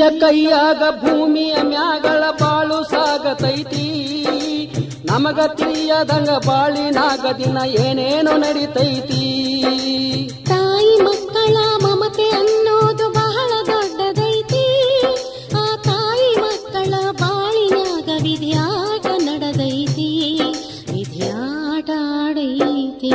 ಕೈಯಾಗ ಭೂಮಿಯ ಮ್ಯಾಗಳ ಬಾಳು ಸಾಗತೈತಿ ನಮಗ ತಿಳಿಯದಂಗ ಬಾಳಿನಾಗ ದಿನ ಏನೇನು ನಡಿತೈತಿ ತಾಯಿ ಮಕ್ಕಳ ಮಮತೆ ಅನ್ನೋದು ಬಹಳ ದೊಡ್ಡದೈತಿ ಆ ತಾಯಿ ಮಕ್ಕಳ ಬಾಳಿನಾಗ ವಿಧಿಯಾಟ ನಡೆದೈತಿ ವಿಧಿಯಾಟ ಆಡೈತಿ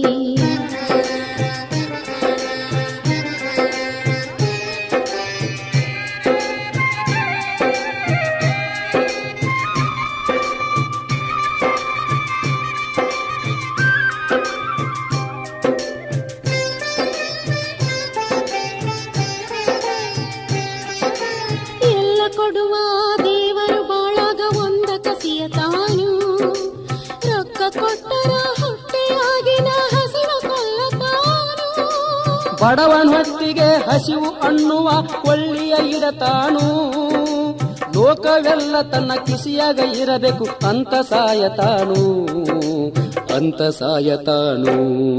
ಎಲ್ಲ ಕೊಡುವ ದೇವರು ಬಾಳಾಗ ಒಂದ ಕಸಿಯ ತಾನು ರೊಕ್ಕ ಕೊಟ್ಟರ ಹೊಟ್ಟೆಯಾಗಿನ ಹಸಿವ ಕೊಲ್ಲತಾನು ಬಡವನ ಹೊತ್ತಿಗೆ ಹಸಿವು ಅನ್ನುವ ಕೊಳ್ಳಿಯ ಇಡತಾನು ಲೋಕವೆಲ್ಲ ತನ್ನ ಕಿಸಿಯಾಗ ಇರಬೇಕು ಅಂತ ಸಾಯತಾನು ಅಂತ ಸಾಯತಾನು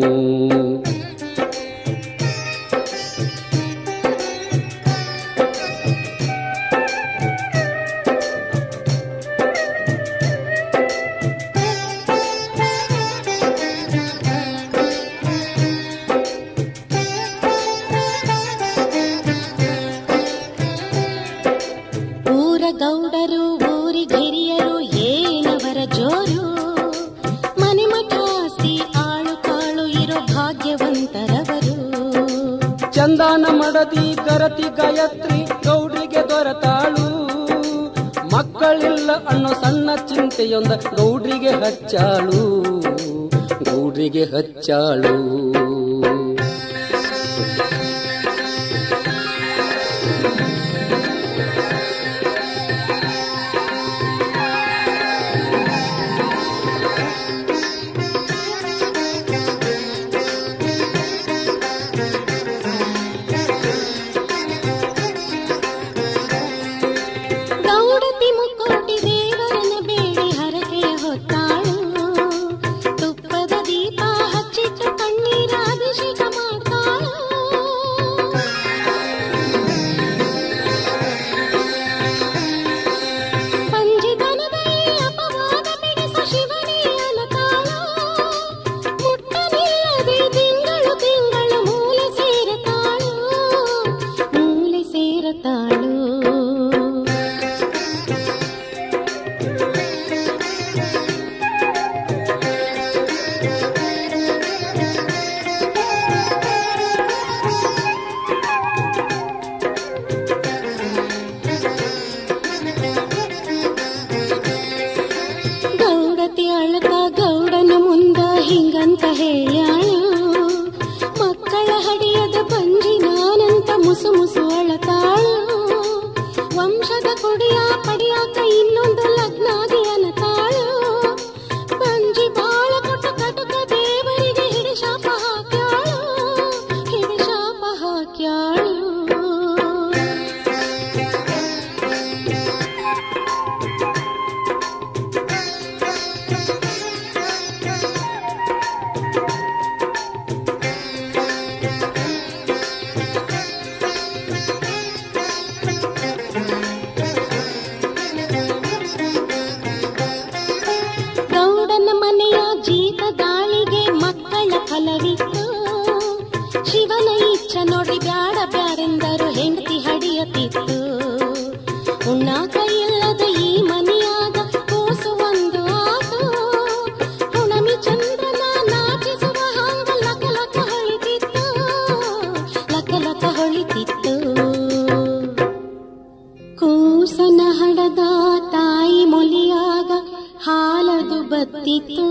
ಊರ ಗೌಡರು ಊರಿಗೆ ಹಿರಿಯರು ಏನವರ ಜೋರು ಮನೆ ಮಠ ಆಸ್ತಿ ಆಳು ಕಾಳು ಇರೋ ಭಾಗ್ಯವಂತರವರು ಚಂದನ ಮಡದಿ ಗರತಿ ಗಾಯತ್ರಿ ಗೌಡ್ರಿಗೆ ದೊರೆತಾಳು ಮಕ್ಕಳಿಲ್ಲ ಅನ್ನೋ ಸಣ್ಣ ಚಿಂತೆಯೊಂದ ಗೌಡ್ರಿಗೆ ಹಚ್ಚಾಳು ಗೌಡ್ರಿಗೆ ಹಚ್ಚಾಳು ಗೌಡತಿ ಮುಕ್ಕೋಟಿ ದೇವರನ್ನ ಬೇಡಿ ಹರಕೆಯ ಹೊತ್ತಾಳು ತುಪ್ಪದ ದೀಪ ಹಚ್ಚಿಟ್ಟು ಕಣ್ಣೀರ ಅಭಿಷೇಕ ಮಾಡ್ತಾಳು ಪಂಜಿತನದಲ್ಲಿ ಅಪವಾದ ಬಿಡಿಸು ಶಿವನೇ ಅಲತಾಳು ಮುಟ್ಟನಿಲ್ಲದೆ ತಿಂಗಳು ತಿಂಗಳು ಮೂಲೆ ಸೇರತಾಳು ಮೂಲೆ ಸೇರತಾಳು ಗೌಡತಿ ಅಳತ ಗೌಡನ ಮುಂದ ಹಿಂಗಂತ ಹೇಳ್ಯಾಳು ಮಕ್ಕಳ ಹಡಿಯದ ಬಂಜಿ ನಾನಂತ ಮುಸು ಮುಸು ಅಳತಾಳು ವಂಶದ ಕೊಡಿಯ ಪಡಿಯಾಕ ಇನ್ನೊಂದು ಲಗ್ನಾಗಿ ಅನತಾಳು ಬಂಜಿ ಬಾಳ ಕೊಟ್ಟ ಕಟಕ ದೇವರಿಗೆ ಹಿಡಿ ಶಾಪ ಹಾಕ್ಯಾಳು ಹಿಡಿ ಶಾಪ ಹಾಕ್ಯಾಳು ಗೌಡನ ಮನೆಯ ಜೀತ ದಾಳಿಗೆ ಮಕ್ಕಳ ಫಲವಿತ್ತು ಶಿವನ ಇಚ್ಛ ನೋಡಿ ಬ್ಯಾಡ ಬ್ಯಾಡೆಂದರು ಹೆಂಡತಿ ಹಡಿಯತಿತ್ತು ಉಣ್ಣಾಕ ಇಲ್ಲದ ಈ ಮನೆಯಾಗ ಕೂಸು ಒಂದು ಆತು ಹುಣಮಿ ಚಂದ್ರನ ನಾಚಿಸುವ ಹಾಂಗ ಲಕ ಲಕ ಹೊಳಿತಿತ್ತು ಲಕ ಲಕ ಹೊಳಿತಿತ್ತು ಕೂಸನ ಹಡದ ತಾಯಿ ಮೊಲಿಯಾಗ ಹಾಲದು ಬತ್ತಿತ್ತು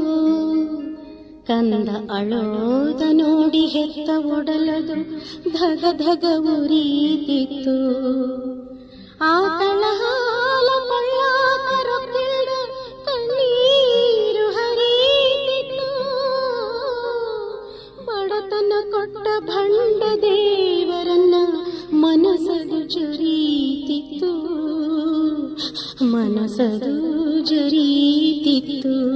ಕಂದ ಅಳೋದ ನೋಡಿ ಹೆತ್ತ ಒಡಲದು ಧಗ ಧಗ ಉರೀತಿತ್ತು ಆಕಳ ಹಾಲ ಕೊಳ್ಳಾಕ ರೊಕ್ಕಿಲ್ದ ಕಣ್ಣೀರು ಹರಿತಿತ್ತು ಬಡತನ ಕೊಟ್ಟ ಭಂಡ ದೇವರನ್ನ ಮನಸದು ಜರೀತಿತ್ತು ಮನಸದು ಜರೀತಿತ್ತು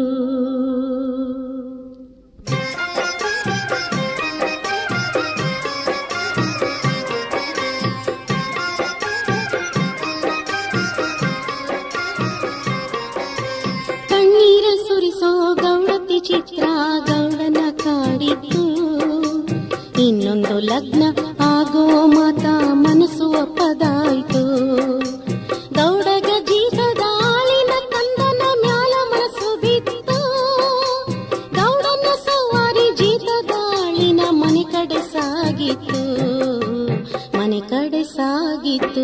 ವಿಚಿತ್ರ ಗೌಡನ ಕಾಡಿತ್ತು ಇನ್ನೊಂದು ಲಗ್ನ ಆಗೋ ಮಾತ ಮನಸ್ಸು ಒಪ್ಪದಾಯ್ತು ಗೌಡಗ ಜೀತದ ಆಳಿನ ಕಂದನ ಮ್ಯಾಲ ಮನಸ್ಸು ಬಿತ್ತು ಗೌಡನ ಸವಾರಿ ಜೀತದ ಆಳಿನ ಮನೆ ಕಡೆ ಸಾಗಿತ್ತು ಮನೆ ಕಡೆ ಸಾಗಿತ್ತು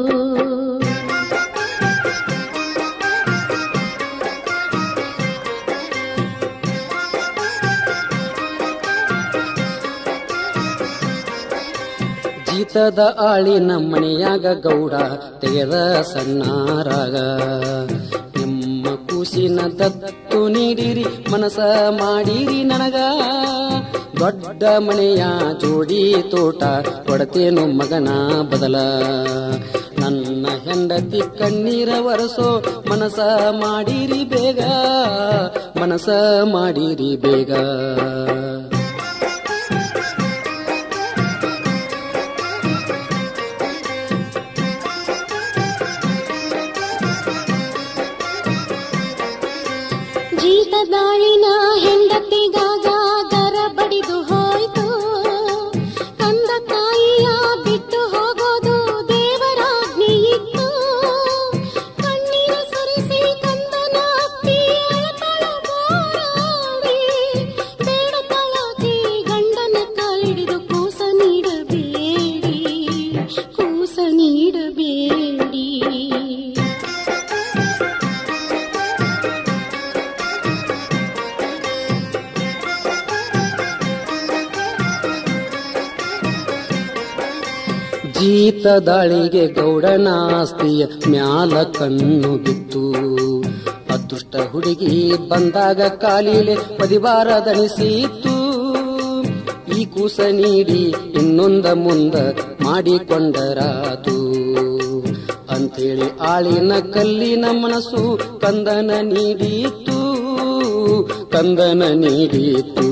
ಜೀತದ ಆಳಿನ ಮನೆಯಾಗ ಗೌಡ ತೆಗೆದ ಸಣ್ಣಾರಾಗ ನಿಮ್ಮ ಕೂಸಿನ ದತ್ತು ನೀಡಿರಿ ಮನಸ ಮಾಡಿರಿ ನನಗ ದೊಡ್ಡ ಮನೆಯ ಜೋಡಿ ತೋಟ ಕೊಡತೇನು ಮಗನ ಬದಲ ನನ್ನ ಹೆಂಡತಿ ಕಣ್ಣೀರ ಒರೆಸೋ ಮನಸ ಮಾಡಿರಿ ಬೇಗ ಮನಸ ಮಾಡಿರಿ ಬೇಗ ಜೀತದಾಳಿನ ಹೆಂಡತಿಗಾಗ ಗರ ಬಡಿದು ಹೋಯ್ತು ಕಂದ ತಾಯಿಯ ಬಿಟ್ಟು ಹೋಗೋದು ದೇವರಾಜ್ಞೆ ಇತ್ತು ಕಣ್ಣೀರ ಸುರಿಸಿ ಕಂದನ ಅಪ್ಪಿ ಅಳತಳ ಬೋರಾಡಿ ಬೇಡತಳಾಕಿ ಗಂಡನ ಕಾಲಿಡಿದು ಕೂಸ ನೀಡಬೇಡಿ ಕೂಸ ನೀಡಬೇಡಿ ಜೀತದಾಳಿಗೆ ಗೌಡನ ಆಸ್ತಿಯ ಮ್ಯಾಲ ಕಣ್ಣು ಬಿತ್ತು ಅದೃಷ್ಟ ಹುಡುಗಿ ಬಂದಾಗ ಕಾಲಿಲೆ ಪದಿವಾರದನಿಸಿತ್ತು ಈ ಕೂಸ ನೀಡಿ ಇನ್ನೊಂದ ಮುಂದ ಮಾಡಿಕೊಂಡರಾತು ಅಂತೇಳಿ ಆಳಿನ ಕಲ್ಲಿನ ಮನಸ್ಸು ಕಂದನ ನೀಡಿತು ಕಂದನ ನೀಡಿತು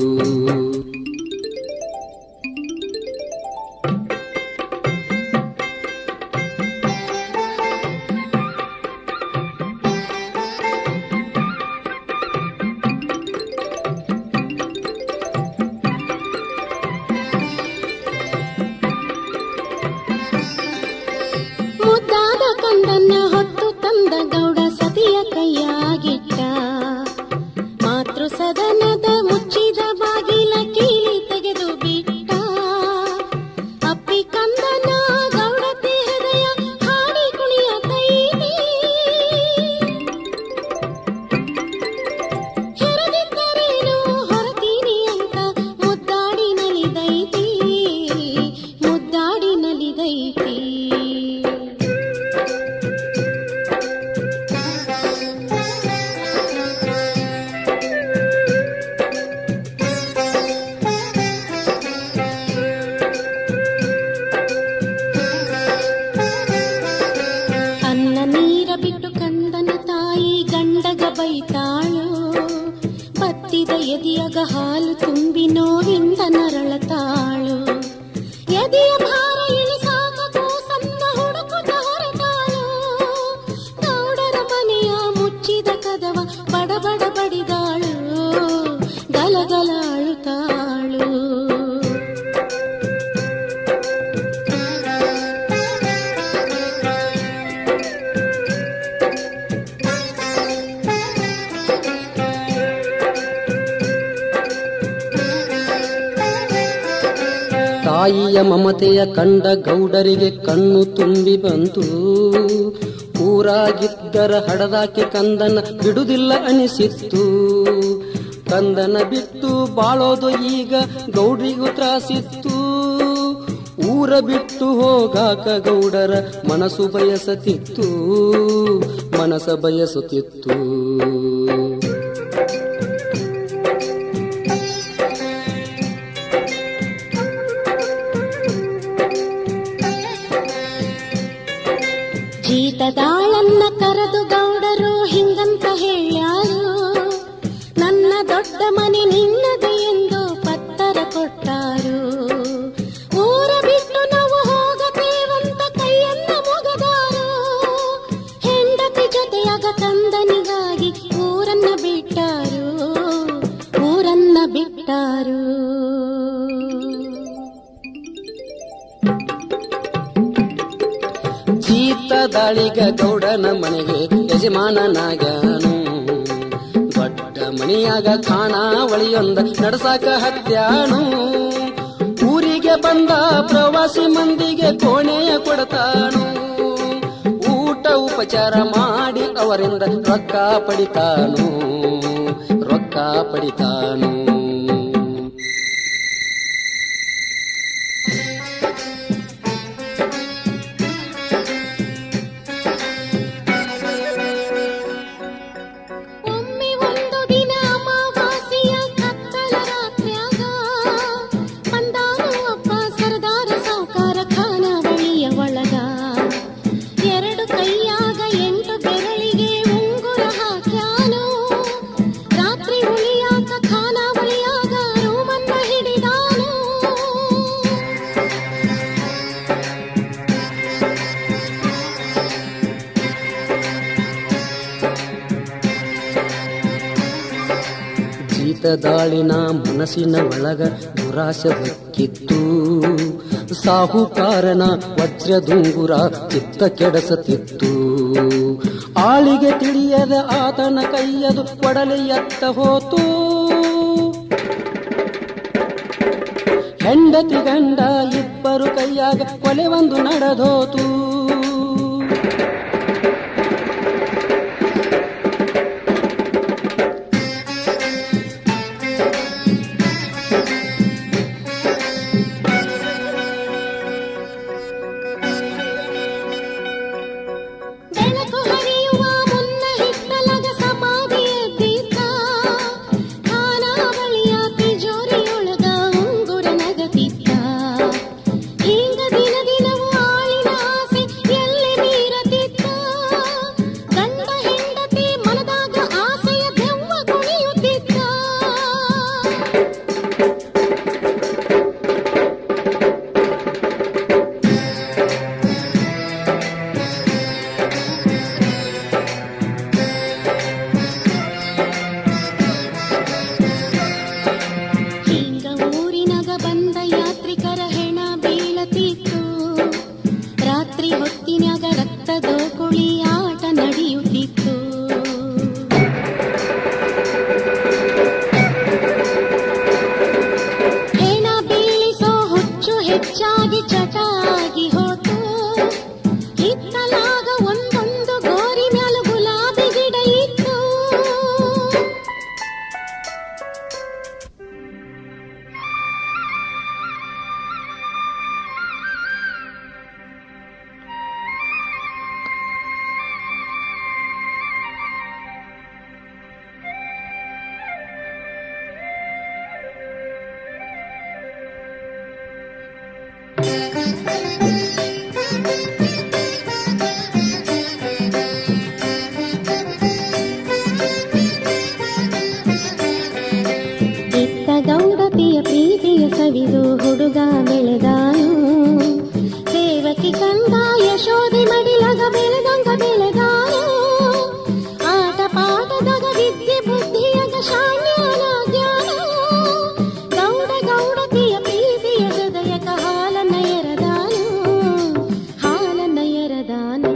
ಮುದ್ದಾದ ಕಂದನ್ನ ಹೊತ್ತು ತಂದ ಗೌಡ ಸತಿಯ ಕೈಯಾಗಿಟ್ಟ ಮಾತೃ ಸದನದ ಮುಚ್ಚಿದ ಬಾಗಿಲ ಕೀಲಿ ತೆಗೆದು ಬಿಟ್ಟ ಅಪ್ಪಿ ಕಂದನ ಗೌಡತಿ ಹೃದಯ ಹಾಡಿ ಕುಣಿಯ ತೈದಿ ಹೆರದಿದ್ದರೇನು ಹೊರತೀನಿ ಅಂತ ಮುದ್ದಾಡಿ ನಲಿದೈತಿ ಮುದ್ದಾಡಿ ನಲಿದೈತಿ ಅನ್ನ ನೀರ ಬಿಟ್ಟು ಕಂದನ ತಾಯಿ ಗಂಡಗ ಬೈತಾಳು ಬತ್ತಿದ ಎದಿಯಗ ಹಾಲು ತುಂಬಿ ನೋವಿಂದ ನರಳತಾಳು ಎದೆಯ ಭಾರ ಇಳಿಸಾಕ ಕೂಸನ್ನ ಹುಡುಕುತ್ತ ಹೊರಟಾಳು ಗೌಡರ ಮನೆಯ ಮುಚ್ಚಿದ ಕದವ ಬಡಬಡ ಬಡಿದಾಳು ಗಲಗಲ ಅಳುತ್ತಾಳು ತಾಯಿಯ ಮಮತೆಯ ಕಂಡ ಗೌಡರಿಗೆ ಕಣ್ಣು ತುಂಬಿ ಬಂತು ಊರಾಗಿದ್ದರ ಹಡದಾಕಿ ಕಂದನ ಬಿಡುದಿಲ್ಲ ಅನಿಸಿತ್ತು ಕಂದನ ಬಿಟ್ಟು ಬಾಳೋದು ಈಗ ಗೌಡ್ರಿಗೂ ತ್ರಾಸಿತ್ತು ಊರ ಬಿಟ್ಟು ಹೋಗಾಕ ಗೌಡರ ಮನಸ್ಸು ಬಯಸತಿತ್ತು ಮನಸ ಬಯಸುತ್ತಿತ್ತು ಜೀತದಾಳನ್ನ ಕರೆದು ಗೌಡರು ಹಿಂಗಂತ ಹೇಳ್ಯಾರು ನನ್ನ ದೊಡ್ಡ ಮನೆ ನಿನ್ನದು ಎಂದು ಪತ್ತರ ಕೊಟ್ಟಾರು ಊರ ಬಿಟ್ಟು ನಾವು ಹೋಗತೇವಂತ ಕೈಯನ್ನ ಮುಗದಾರು ಹೆಂಡತಿ ಜೊತೆಯಾಗ ಕಂದನಿಗಾಗಿ ಊರನ್ನ ಬಿಟ್ಟಾರು ಬಂದಿದ್ದಾಳೀಗ ಗೌಡನ ಮನೆಗೆ ಯಜಮಾನನಾಗ್ಯಾನು ದೊಡ್ಡ ಮಣಿಯಾಗ ಖಾನಾವಳಿಯೊಂದ ನಡಸಾಕ ಹತ್ಯಾನು ಊರಿಗೆ ಬಂದ ಪ್ರವಾಸಿ ಮಂದಿಗೆ ಕೋಣೆಯ ಕೊಡತಾನು ಊಟ ಉಪಚಾರ ಮಾಡಿ ಅವರಿಂದ ರೊಕ್ಕ ಪಡಿತಾನು ರೊಕ್ಕ ಪಡಿತಾನು ಒಮ್ಮೆ ಒಂದು ದಿನ ಅಮಾವಾಸ್ಯೆಯ ಕತ್ತಲ ರಾತ್ರ್ಯಾಗ ಬಂದಾನು ಅಪ್ಪ ಸರದಾರ ಸಾವುಕಾರ ಖಾನಾವಳಿಯ ಒಳಗ ಎರಡು ಕೈಯಾಗ ಎಂಟು ಬೆರಳಿಗೆ ಉಂಗುರ ಹಾಕ್ಯಾನು ರಾತ್ರಿ ಉಳಿಯಾಕ ಖಾನಾವಳಿಯಾಗ ರೂಮನ್ನ ಹಿಡಿದಾನು ಜೀತದಾಳಿನ ಮನಸ್ಸಿನ ಒಳಗ ದುರಾಸೆ ಹೊಕ್ಕಿತ್ತು ಸಾಹುಕಾರನ ವಜ್ರದುಂಗುರ ಚಿತ್ತ ಕೆಡಸತಿತ್ತು ಆಳಿಗೆ ತಿಳಿಯದ ಆತನ ಕೈಯದು ಕೊಡಲಿ ಎತ್ತ ಹೋತು ಹೆಂಡತಿ ಗಂಡ ಇಬ್ಬರು ಕೈಯಾಗ ಕೊಲೆ ಒಂದು ನಡೆದೋತು ಬೆಳಕು ಹರಿಯುವ ಮುನ್ನ ಹಿತ್ತಲಗ ಸಮಾಧಿ ಎದ್ದಿದ್ದ ಖಾನಾವಳಿಯ ತಿಜೋರಿಯೊಳಗ ಉಂಗುರ ನಗತಿದ್ದ ಹಿಂಗ ದಿನ ದಿನವೂ ಆಳಿನ ಆಸೆ ಎಲ್ಲಿ ಮೀರತಿದ್ದ ಗಂಡ ಹೆಂಡತಿ ಮನದಾಗ ಆಸೆಯ ದೆವ್ವ ಕುಣಿಯುತ್ತಿದ್ದ ಹಿಂಗ ಊರಿನಾಗ ಬಂದ ಯಾತ್ರಿಕರ ಹೆಣ ಬೀಳತಿತ್ತು ರಾತ್ರಿ ಹೊತ್ತಿನಾಗ ರಕ್ತದ ಕುಳಿ ಆಟ ನಡೆಯುತ್ತಿತ್ತು ಹೆಣ ಬೀಳಿಸೋ ಹುಚ್ಚು ಹೆಚ್ಚಾಗಿ ಚಟ ಆಗಿ ಹೋತು ಹಿತ್ತಲಾಗ ಒಂದೊಂದು ಗೋರಿ ಮ್ಯಾಲ ಗುಲಾಬಿ ಗಿಡ ಇತ್ತು ಇತ್ತ ಗೌಡತಿಯ ಪ್ರೀತಿಯ ಸವಿದು ಹುಡುಗ ಬೆಳೆದಾನು ದೇವಕಿ ಕಂದ ಯಶೋದೆ ಮಡಿಲಗ ಬೆಳೆದಂಗ ಬೆಳೆದಾನು ಆಟ ಪಾಠದಾಗ ವಿದ್ಯೆ ಬುದ್ಧಿಯಗ ಶಾಣ್ಯಾನ ಗೌಡ ಗೌಡತಿಯ ಪ್ರೀತಿಯ ಹೃದಯಕ ಹಾಲನ್ನ ಎರದಾನು ಹಾಲನ್ನ ಎರದಾನು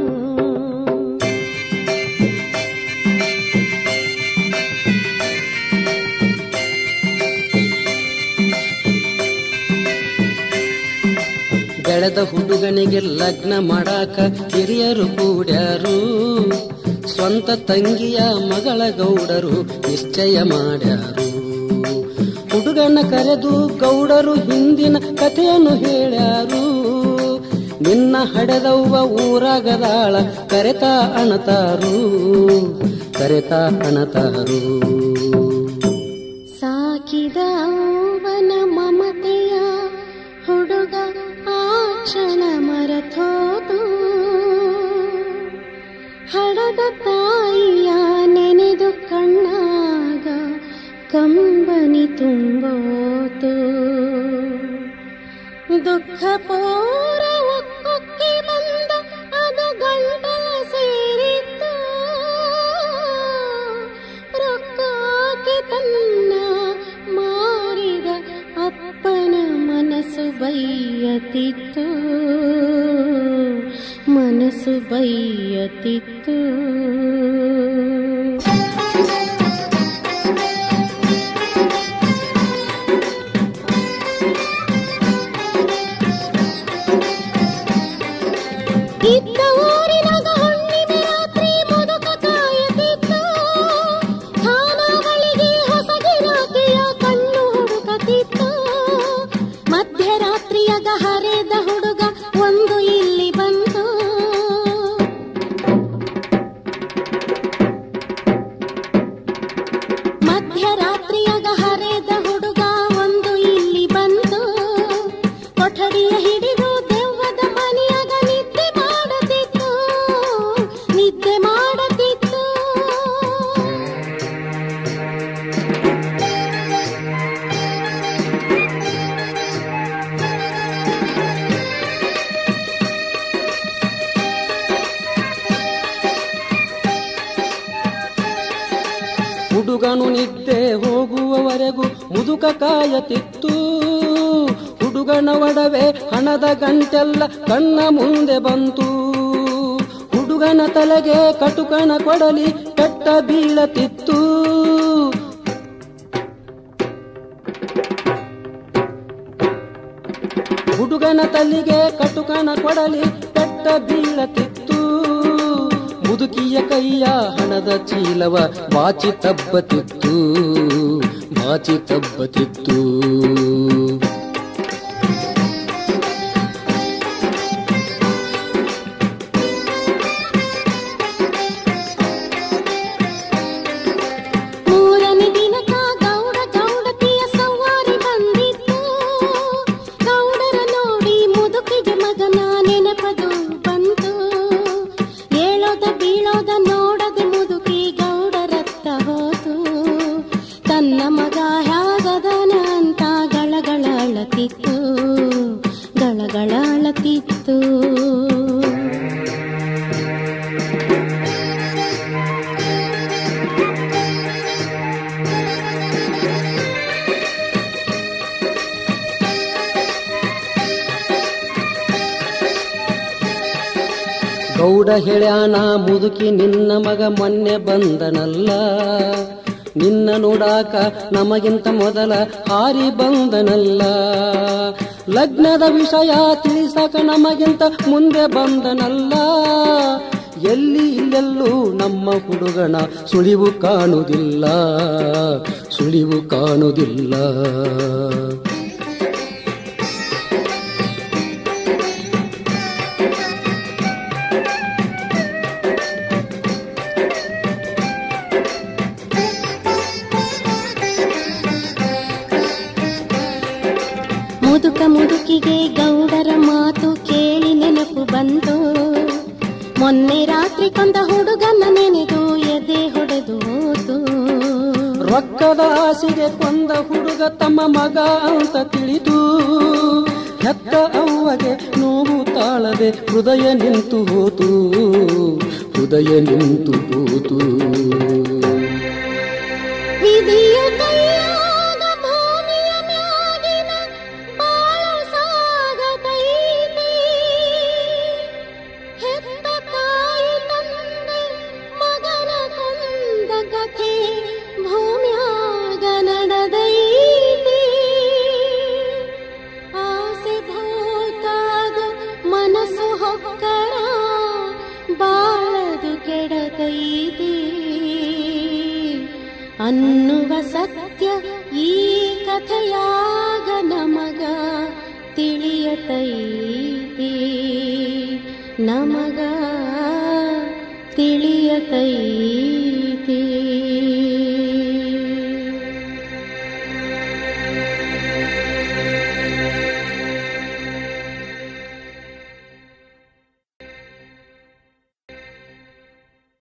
ಬೆಳೆದ ಹುಡುಗನಿಗೆ ಲಗ್ನ ಮಾಡಾಕ ಹಿರಿಯರು ಕೂಡ್ಯಾರು ಸ್ವಂತ ತಂಗಿಯ ಮಗಳ ಗೌಡರು ನಿಶ್ಚಯ ಮಾಡ್ಯಾರು ಹುಡುಗನ ಕರೆದು ಗೌಡರು ಹಿಂದಿನ ಕಥೆಯನ್ನು ಹೇಳ್ಯಾರು ನಿನ್ನ ಹಡೆದವ್ವ ಊರಾಗದಾಳ ಕರೆತ ಅಣತಾರು ಕರೆತ ಅಣತಾರು ಸಾಕಿದ ಅವನ ಮಮತೆಯ ಹುಡುಗ ಆ ಕ್ಷಣ ಮರತೋದು ಹಡದ ತಾಯಿಯ ನೆನೆದು ಕಣ್ಣಾಗ ಕಂಬನಿ ತುಂಬೋತು ದುಃಖ ಪೋರ ಒಕ್ಕೊಕ್ಕಿ ಬಂದ ಅದು ಗಂಟಲ ಸೇರಿತ್ತು ರೊಕ್ಕಕ್ಕೆ ತನ್ನ ಮಾರಿದ ಅಪ್ಪನ ಮನಸ್ಸು ಬೈಯತಿತ್ತು ಮನಸ್ಸು ಬೈ ಬೈಯತಿತ್ತು ಇದ್ದ ಊರಿನಾಗ ಹುಣ್ಣಿಮೆ ರಾತ್ರಿ ಮುದುಕ ಕಾಯತಿತ್ತು ಖಾನಾವಳಿಗೆ ಹೊಸ ಗಿರಾಕಿಯ ಕಣ್ಣು ಹುಡುಕತಿತ್ತು ಮಧ್ಯರಾತ್ರಿಯಾಗ ಹರಿದ ಹುಡುಗ ಒಂದು ಇಲ್ಲಿ ಬಂತು ಮಧ್ಯರಾತ್ರಿಯಾಗ ಹರಿದ ಹುಡುಗ ಒಂದು ಇಲ್ಲಿ ಬಂತು ಕೊಠಡಿಯ ಹಿಡಿದು ದೆವ್ವದ ಮನೆಯಾಗ ನಿದ್ದೆ ಮಾಡತಿತ್ತು ನಿದ್ದೆ ಮಾಡತಿತ್ತು ಹುಡುಗನು ನಿದ್ದೆ ಹೋಗುವವರೆಗೂ ಮುದುಕ ಕಾಯತಿತ್ತು ಹುಡುಗನ ಒಡವೆ ಹಣದ ಗಂಟೆಲ್ಲ ಕಣ್ಣ ಮುಂದೆ ಬಂತು ಹುಡುಗನ ತಲೆಗೆ ಕಟುಕನ ಕೊಡಲಿ ಕೆಟ್ಟ ಬೀಳತಿತ್ತು ಹುಡುಗನ ತಲೆಗೆ ಕಟುಕನ ಕೊಡಲಿ ಕೆಟ್ಟ ಬೀಳತಿತ್ತು ಮುದುಕಿಯ ಕೈಯ ಹಣದ ಚೀಲವ ಬಾಚಿ ತಬ್ಬತಿತ್ತು ಬಾಚಿ ತಬ್ಬತಿತ್ತು ಮೂರನೇ ದಿನಕ ಗೌಡ ಗೌಡತಿಯ ಸವಾರಿ ಬಂದಿತ್ತು ಗೌಡರ ನೋಡಿ ಮುದುಕಿಗೆ ಮಗನ ನೆನಪದು ಬಂತು ಏಳೋದ ಬೀಳೋದ ನೋಡದೆ ಮುದುಕಿ ಗೌಡರತ್ತ ಹೋತು ತನ್ನ ಮಗ ಹ್ಯಾಗದನ ಅಂತ ಗಳಗಳ ಅಳತಿತ್ತು ಗಳಗಳ ಅಳತಿತ್ತು ಗೌಡ ಹೇಳ್ಯಾನ ಮುದುಕಿ ನಿನ್ನ ಮಗ ಮೊನ್ನೆ ಬಂದನಲ್ಲ ನಿನ್ನ ನೋಡಾಕ ನಮಗಿಂತ ಮೊದಲ ಹಾರಿ ಬಂದನಲ್ಲ ಲಗ್ನದ ವಿಷಯ ತಿಳಿಸಕ ನಮಗಿಂತ ಮುಂದೆ ಬಂದನಲ್ಲ ಎಲ್ಲಿ ಇಲ್ಲೆಲ್ಲೂ ನಮ್ಮ ಹುಡುಗನ ಸುಳಿವು ಕಾಣುವುದಿಲ್ಲ ಸುಳಿವು ಕಾಣುವುದಿಲ್ಲ ಮುದುಕ ಮುದುಕಿಗೆ ಗೌಡರ ಮಾತು ಕೇಳಿ ನೆನಪು ಬಂತು ಮೊನ್ನೆ ರಾತ್ರಿ ಕೊಂದ ಹುಡುಗನ ನೆನೆದು ಎದೆ ಹೊಡೆದು ಹೋತು ರೊಕ್ಕದ ಆಸೆಗೆ ಕೊಂದ ಹುಡುಗ ತಮ್ಮ ಮಗ ಅಂತ ತಿಳಿದು ಹೆತ್ತ ಅವ್ವಗೆ ನೋವು ತಾಳದೆ ಹೃದಯ ನಿಂತು ಹೋತು ಹೃದಯ ನಿಂತು ಹೋತು ವಿಧಿಯ ಕೈಯಾಗ ಭೂಮಿಯ ಮ್ಯಾಗಿನ ಬಾಳು ಸಾಗತೈತಿ ಹೆತ್ತ ತಾಯಿ ತಂದೆ ಮಗನ ಕೊಂದ ಕಥೆ ಭೂಮ್ಯಾಗ ನಡೆದೈತಿ ಆಸೆ ಭೂತಾದು ಮನಸ್ಸು ಹೊಕ್ಕರ ಬಾಳದು ಕೆಡತೈತಿ ಅನ್ನುವ ಸತ್ಯ ಈ ಕಥೆಯಾಗ ನಮಗ ತಿಳಿಯತೈತಿ ನಮಗ ತಿಳಿಯತೈತಿ